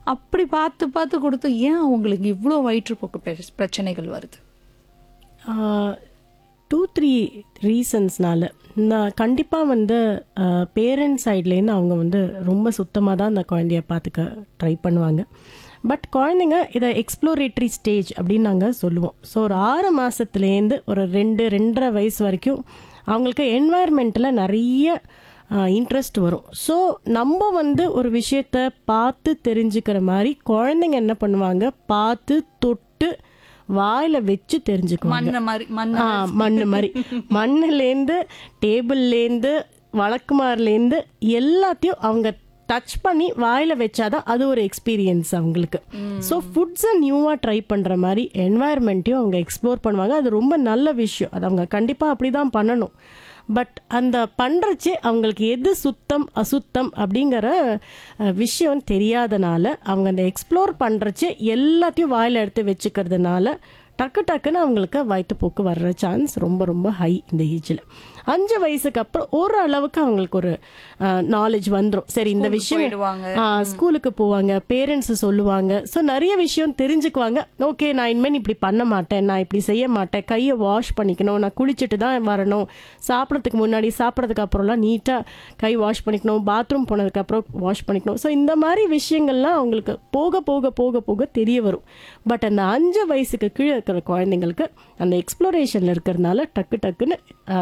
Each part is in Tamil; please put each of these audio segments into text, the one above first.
அப்படி பார்த்து பார்த்து கொடுத்து ஏன் அவங்களுக்கு இவ்வளோ வயிற்றுப்போக்கு பிரச்ச- பிரச்சனைகள் வருது டூ த்ரீ ரீசன்ஸ்னால நான் கண்டிப்பாக வந்து பேரண்ட்ஸ் சைட்லேருந்து அவங்க வந்து ரொம்ப சுத்தமாக தான் அந்த குழந்தைய பார்த்துக்க ட்ரை பண்ணுவாங்க பட் குழந்தைங்க இதை எக்ஸ்ப்ளோரேட்டரி ஸ்டேஜ் அப்படின்னு நாங்கள் சொல்லுவோம் ஸோ ஒரு ஆறு மாதத்துலேருந்து ஒரு ரெண்டு ரெண்டரை வயசு வரைக்கும் அவங்களுக்கு என்வாயர்மெண்ட்டில் நிறைய இன்ட்ரெஸ்ட் வரும் ஸோ நம்ம வந்து ஒரு விஷயத்த பார்த்து தெரிஞ்சுக்கிற மாதிரி குழந்தைங்க என்ன பண்ணுவாங்க பார்த்து தொட்டு வாயில வச்சு தெரிஞ்சுக்குவாங்க மண்ண மாதிரி மண் ஆ மண்ணு மாதிரி மண்ணுலேருந்து டேபிள்லேருந்து வழக்குமாறுலேருந்து எல்லாத்தையும் அவங்க டச் பண்ணி வாயில வச்சாதான் அது ஒரு எக்ஸ்பீரியன்ஸ் அவங்களுக்கு ஸோ ஃபுட்ஸை நியூவாக ட்ரை பண்ணுற மாதிரி என்வாயர்மெண்ட்டையும் அவங்க எக்ஸ்ப்ளோர் பண்ணுவாங்க அது ரொம்ப நல்ல விஷயம் அது அவங்க கண்டிப்பாக அப்படி தான் பண்ணணும் பட் அந்த பண்ணுறச்சே அவங்களுக்கு எது சுத்தம் அசுத்தம் அப்படிங்கிற அஹ், விஷயம் தெரியாதனால அவங்க அந்த எக்ஸ்ப்ளோர் பண்ணுறச்சே எல்லாத்தையும் வாயில் எடுத்து வச்சுக்கிறதுனால டக்கு டக்குன்னு அவங்களுக்கு வயிற்றுப்போக்கு வர்ற சான்ஸ் ரொம்ப ரொம்ப ஹை இந்த ஏஜில் அஞ்சு வயசுக்கு அப்புறம் ஓரளவுக்கு அவங்களுக்கு ஒரு நாலேஜ் வந்துடும் சரி இந்த விஷயம் போயிடுவாங்க. ஆ, ஸ்கூலுக்கு போவாங்க பேரண்ட்ஸ் சொல்லுவாங்க ஸோ நிறைய விஷயம் தெரிஞ்சுக்குவாங்க ஓகே நான் இனிமேல் இப்படி பண்ண மாட்டேன் நான் இப்படி செய்ய மாட்டேன் கையை வாஷ் பண்ணிக்கணும் நான் குளிச்சுட்டு தான் வரணும் சாப்பிட்றதுக்கு முன்னாடி சாப்பிட்றதுக்கு அப்புறம்லாம் நீட்டாக கை வாஷ் பண்ணிக்கணும் பாத்ரூம் போனதுக்கப்புறம் வாஷ் பண்ணிக்கணும் ஸோ இந்த மாதிரி விஷயங்கள்லாம் அவங்களுக்கு போக போக போக போக தெரிய வரும் பட் அந்த அஞ்சு வயசுக்கு கீழே இருக்கிற குழந்தைங்களுக்கு அந்த எக்ஸ்ப்ளோரேஷனில் இருக்கிறதுனால டக்கு டக்குன்னு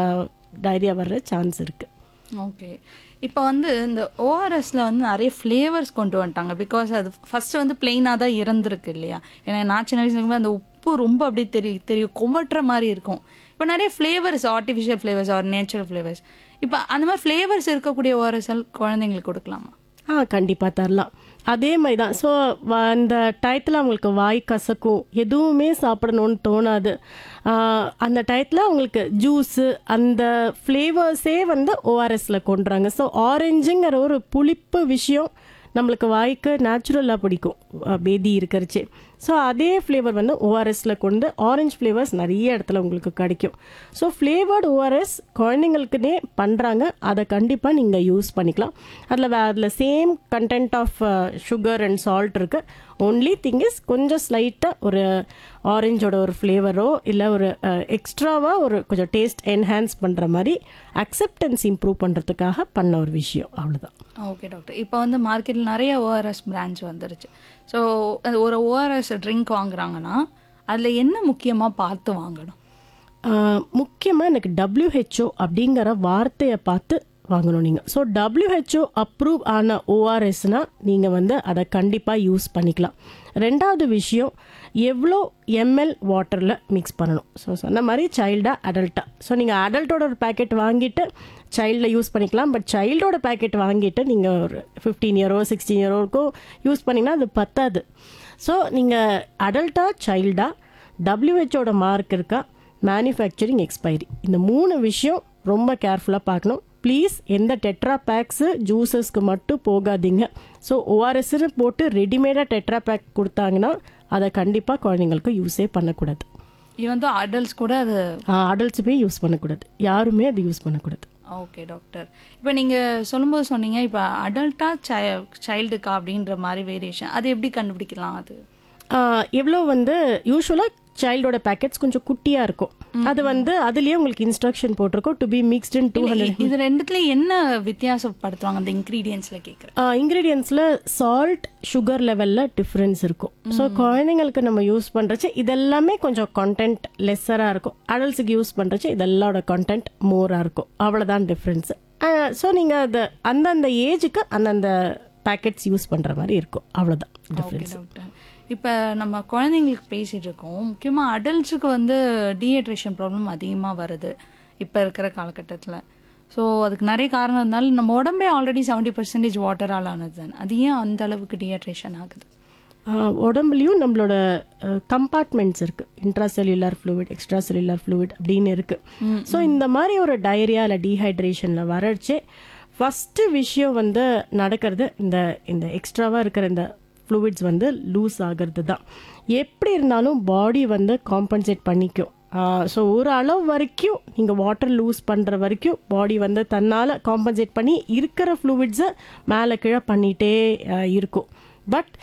டைரியா வர்ற சான்ஸ் இருக்குது ஓகே இப்போ வந்து இந்த ஓஆர்எஸ்ல வந்து நிறைய ஃப்ளேவர்ஸ் கொண்டு வந்துட்டாங்க பிகாஸ் அது ஃபர்ஸ்ட் வந்து பிளெயினாக தான் இருந்திருக்கு இல்லையா ஏன்னா நான் சின்ன வயசுல இருக்கும்போது அந்த உப்பு ரொம்ப அப்படியே தெரியும் தெரியும் கொமட்டுற மாதிரி இருக்கும் இப்போ நிறைய flavours artificial flavours or natural flavours இப்போ அந்த மாதிரி ஃப்ளேவர்ஸ் இருக்கக்கூடிய ஓஆர்எஸ்எல் குழந்தைங்களுக்கு கொடுக்கலாமா ஆ கண்டிப்பாக தரலாம் அதே மாதிரி தான் ஸோ அந்த டயத்தில் அவங்களுக்கு வாய் கசக்கும் எதுவுமே சாப்பிடணும்னு தோணாது ஆ, அந்த டயத்தில் அவங்களுக்கு ஜூஸு அந்த ஃப்ளேவர்ஸே வந்து ஓஆர்எஸில் கொண்டுறாங்க ஸோ ஆரஞ்சுங்கிற ஒரு புளிப்பு விஷயம் நம்மளுக்கு வாய்க்கு நேச்சுரலாக பிடிக்கும் அஹ், பேதி இருக்கிறச்சே ஸோ அதே ஃப்ளேவர் வந்து ஓஆர்எஸில் கொண்டு ஆரஞ்சு ஃப்ளேவர்ஸ் நிறைய இடத்துல உங்களுக்கு கிடைக்கும் ஸோ ஃப்ளேவர்டு ஓஆர்எஸ் குழந்தைங்களுக்குனே பண்ணுறாங்க அதை கண்டிப்பாக நீங்கள் யூஸ் பண்ணிக்கலாம் அதில் அதில் same content of sugar and salt இருக்குது ஒன்லி திங் இஸ் கொஞ்சம் ஸ்லைட்டாக ஒரு ஆரஞ்சோட ஒரு ஃப்ளேவரோ இல்லை ஒரு எக்ஸ்ட்ராவாக ஒரு கொஞ்சம் டேஸ்ட் என்ஹான்ஸ் பண்ணுற மாதிரி அக்செப்டன்ஸ் இம்ப்ரூவ் பண்ணுறதுக்காக பண்ண ஒரு விஷயம் அவ்வளோதான் ஓகே டாக்டர் இப்போ வந்து மார்க்கெட்டில் நிறைய ஓஆர்எஸ் பிராண்ட்ஸ் வந்துருச்சு ஸோ ஒரு ஓஆர்எஸ் ட்ரிங்க் வாங்குறாங்கன்னா அதில் என்ன முக்கியமாக பார்த்து வாங்கணும் முக்கியமாக எனக்கு டபிள்யூஹெச்ஓ அப்படிங்கிற வார்த்தையை பார்த்து வாங்கணும் நீங்கள் ஸோ டபிள்யூஹெச்ஓ அப்ரூவ் ஆன ஓஆர்எஸ்னா நீங்கள் வந்து அதை கண்டிப்பாக யூஸ் பண்ணிக்கலாம் ரெண்டாவது விஷயம் எவ்வளோ எம்எல் வாட்டரில் மிக்ஸ் பண்ணணும் ஸோ சொன்ன மாதிரி சைல்டாக அடல்ட்டாக ஸோ நீங்கள் அடல்ட்டோட ஒரு பேக்கெட் வாங்கிட்டு சைல்டில் யூஸ் பண்ணிக்கலாம் பட் சைல்டோட பேக்கெட் வாங்கிட்டு நீங்கள் ஒரு ஃபிஃப்டீன் இயரோ சிக்ஸ்டீன் இயரோக்கோ யூஸ் பண்ணிங்கன்னா அது பத்தாது ஸோ நீங்கள் அடல்ட்டாக சைல்டாக டபிள்யூஹெச்ஓட மார்க் இருக்கா மேனுஃபேக்சரிங் எக்ஸ்பைரி இந்த மூணு விஷயம் ரொம்ப கேர்ஃபுல்லாக பார்க்கணும் ப்ளீஸ் எந்த டெட்ரா பேக்ஸு ஜூஸஸ்க்கு மட்டும் போகாதீங்க ஸோ ஓஆர்எஸ்ன்னு போட்டு ரெடிமேடாக டெட்ரா பேக் கொடுத்தாங்கன்னா அதை கண்டிப்பாக குழந்தைங்களுக்கு யூஸே பண்ணக்கூடாது ஈவன் தான் அடல்ட்ஸ் கூட அது அடல்ட்ஸுமே யூஸ் பண்ணக்கூடாது யாருமே அது யூஸ் பண்ணக்கூடாது ஓகே டாக்டர் இப்போ நீங்கள் சொல்லும்போது சொன்னீங்க இப்போ அடல்ட்டா சைல்டுக்கா அப்படின்ற மாதிரி வேரியேஷன் அது எப்படி கண்டுபிடிக்கலாம் அது எவ்வளோ வந்து யூஸ்வலாக சைல்டோட பேக்கெட்ஸ் கொஞ்சம் குட்டியாக இருக்கும் அது வந்து அதுலேயே உங்களுக்கு இன்ஸ்ட்ரக்ஷன் போட்டிருக்கோம் to be mixed in two hundred இது ரெண்டுத்துலயும் என்ன வித்தியாசப்படுத்துவாங்க அந்த இன்க்ரீடியன்ஸ்ல கேட்குறேன் இன்க்ரீடியன்ஸில் சால்ட் சுகர் லெவலில் டிஃப்ரென்ஸ் இருக்கும் ஸோ குழந்தைங்களுக்கு நம்ம யூஸ் பண்ணுறச்சு இதெல்லாமே கொஞ்சம் கண்டென்ட் லெஸ்ஸராக இருக்கும் அடல்ட்ஸுக்கு யூஸ் பண்ணுறச்சு இதெல்லாவோட கண்டென்ட் மோராக இருக்கும் அவ்வளோதான் டிஃப்ரென்ஸ் ஸோ நீங்கள் அது அந்தந்த ஏஜுக்கு அந்தந்த பேக்கெட்ஸ் யூஸ் பண்ணுற மாதிரி இருக்கும் அவ்வளோதான் ஓகே டிஃப்ரென்ஸ் டாக்டர் இப்போ நம்ம குழந்தைங்களுக்கு பேசிட்டு இருக்கோம் முக்கியமாக அடல்ட்ஸுக்கு வந்து டீஹைட்ரேஷன் ப்ராப்ளம் அதிகமாக வருது இப்போ இருக்கிற காலகட்டத்தில் ஸோ அதுக்கு நிறைய காரணம் இருந்தாலும் நம்ம உடம்பே ஆல்ரெடி செவன்டி பர்சன்டேஜ் வாட்டரால் ஆனது தானே அது ஏன் அந்த அளவுக்கு டீஹைட்ரேஷன் ஆகுது ஆஹ் உடம்புலயும் நம்மளோட கம்பார்ட்மெண்ட்ஸ் இருக்கு intra cellular fluid extra cellular fluid அப்படின்னு இருக்கு ஸோ இந்த மாதிரி ஒரு டயரியா இல்லை டீஹைட்ரேஷனில் வரச்சே ஃபஸ்ட்டு விஷயம் வந்து நடக்கிறது இந்த இந்த எக்ஸ்ட்ராவாக இருக்கிற இந்த ஃப்ளூயிட்ஸ் வந்து லூஸ் ஆகிறது தான் எப்படி இருந்தாலும் பாடி வந்து காம்பன்சேட் பண்ணிக்கும் ஸோ ஒரு அளவு வரைக்கும் நீங்கள் வாட்டர் லூஸ் பண்ணுற வரைக்கும் பாடி வந்து தன்னால் காம்பன்சேட் பண்ணி இருக்கிற ஃப்ளூவிட்ஸை மேலே கீழே பண்ணிகிட்டே இருக்கும் பட்